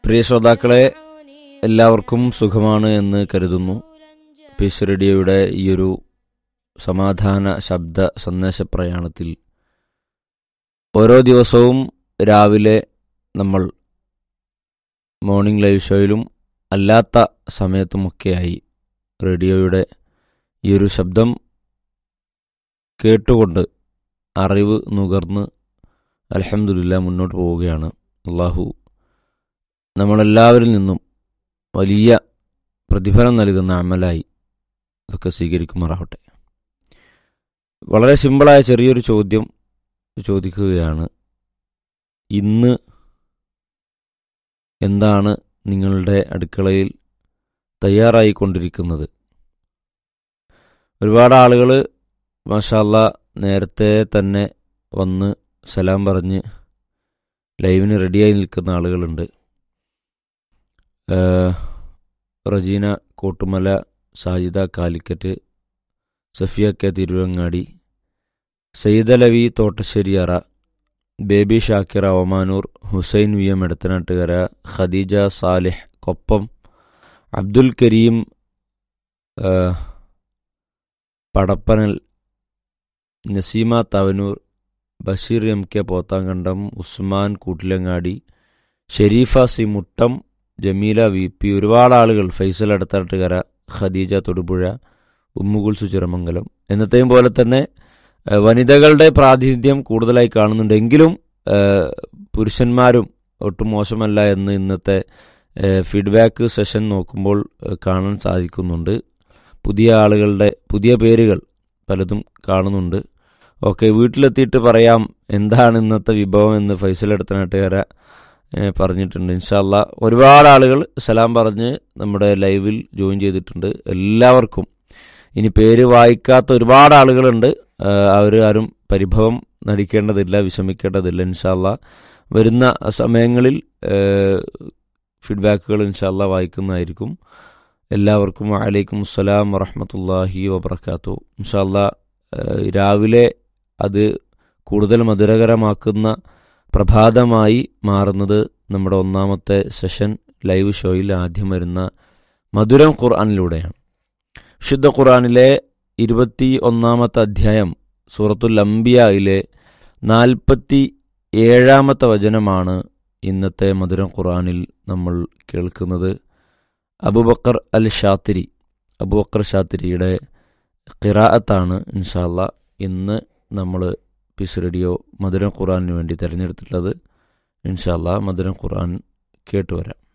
പ്രിയ ശ്രോതാക്കളെ എല്ലാവർക്കും സുഖമാണ് എന്ന് കരുതുന്നു പീസ് റേഡിയോയുടെ ഈയൊരു സമാധാന ശബ്ദ സന്ദേശ പ്രയാണത്തിൽ ഓരോ ദിവസവും രാവിലെ നമ്മൾ മോർണിംഗ് ലൈവ് ഷോയിലും അല്ലാത്ത സമയത്തുമൊക്കെയായി റേഡിയോയുടെ ഈ ഒരു ശബ്ദം കേട്ടുകൊണ്ട് അറിവ് നുകർന്ന് അലഹമുല്ല മുന്നോട്ട് പോവുകയാണ് അള്ളാഹു നമ്മളെല്ലാവരിൽ നിന്നും വലിയ പ്രതിഫലം നൽകുന്ന അമലായി അതൊക്കെ സ്വീകരിക്കുമാറാവട്ടെ വളരെ സിമ്പിളായ ചെറിയൊരു ചോദ്യം ചോദിക്കുകയാണ് ഇന്ന് എന്താണ് നിങ്ങളുടെ അടുക്കളയിൽ തയ്യാറായിക്കൊണ്ടിരിക്കുന്നത് ഒരുപാട് ആളുകൾ മാഷാല്ല നേരത്തെ തന്നെ വന്ന് സലാം പറഞ്ഞ് ലൈവിന് റെഡിയായി നിൽക്കുന്ന ആളുകളുണ്ട് ഏഹ്, Rejeena Kottumala Sajida Calicut Safiya K Thiruvangadi Sayyidalavi Thottasseriyara Baby Shakira Omanur Hussain V M Edathanattukara Khadeeja Salih Koppam Abdul Kareem ഏഹ്, Padappanal Naseema Thavanur Basheer M K Pothankandam Usman Koottilangadi Shareefa C Muttam Jameela V P ഒരുപാട് ആളുകൾ ഫൈസൽ അടുത്തട്ടുകര ഖദീജ തൊടുപുഴ ഉമ്മുകുൽസു ചിറമംഗലം എന്നത്തെയും പോലെ തന്നെ ഏഹ്, വനിതകളുടെ പ്രാതിനിധ്യം കൂടുതലായി കാണുന്നുണ്ടെങ്കിലും ഏഹ്, പുരുഷന്മാരും ഒട്ടും മോശമല്ല എന്ന് ഇന്നത്തെ ഏഹ്, ഫീഡ്ബാക്ക് സെഷൻ നോക്കുമ്പോൾ ഏഹ്, കാണാൻ സാധിക്കുന്നുണ്ട് പുതിയ ആളുകളുടെ പുതിയ പേരുകൾ പലതും കാണുന്നുണ്ട് ഓക്കെ വീട്ടിലെത്തിയിട്ട് പറയാം എന്താണ് ഇന്നത്തെ വിഭവം എന്ന് ഫൈസൽ എടുത്തനാട്ടുകാര പറഞ്ഞിട്ടുണ്ട് ഇൻഷാല്ല ഒരുപാട് ആളുകൾ സലാം പറഞ്ഞ് നമ്മുടെ ലൈവിൽ ജോയിൻ ചെയ്തിട്ടുണ്ട് എല്ലാവർക്കും ഇനി പേര് വായിക്കാത്ത ഒരുപാട് ആളുകളുണ്ട് അവർ ആരും പരിഭവം നടിക്കേണ്ടതില്ല വിഷമിക്കേണ്ടതില്ല ഇൻഷാല്ല വരുന്ന സമയങ്ങളിൽ ഫീഡ്ബാക്കുകൾ ഇൻഷാല്ല വായിക്കുന്നതായിരിക്കും എല്ലാവർക്കും വലൈക്കും അസ്സലാം വറഹമത്തല്ലാഹി വബർക്കാത്തു ഇൻഷാല്ല രാവിലെ അത് കൂടുതൽ മധുരകരമാക്കുന്ന പ്രഭാതമായി മാറുന്നത് നമ്മുടെ ഒന്നാമത്തെ സെഷൻ ലൈവ് ഷോയിൽ ആദ്യം വരുന്ന മധുരം ഖുർആാനിലൂടെയാണ് വിശുദ്ധ ഖുർആാനിലെ ഇരുപത്തി ഒന്നാമത്തെ അധ്യായം സൂറത്തുൽ അംബിയയിലെ നാൽപ്പത്തി ഏഴാമത്തെ വചനമാണ് ഇന്നത്തെ മധുരം ഖുർആാനിൽ നമ്മൾ കേൾക്കുന്നത് അബുബക്കർ അൽ ഷാത്തിരി അബുബക്കർ ഷാത്തിരിയുടെ ഖിറാഅത്താണ് ഇൻഷാല്ല ഇന്ന് നമ്മൾ പീസ് റേഡിയോ മധുരം ഖുർആാനിന് വേണ്ടി തിരഞ്ഞെടുത്തിട്ടുള്ളത് ഇൻഷാല്ല മധുരം ഖുർആൻ കേട്ടുവരാം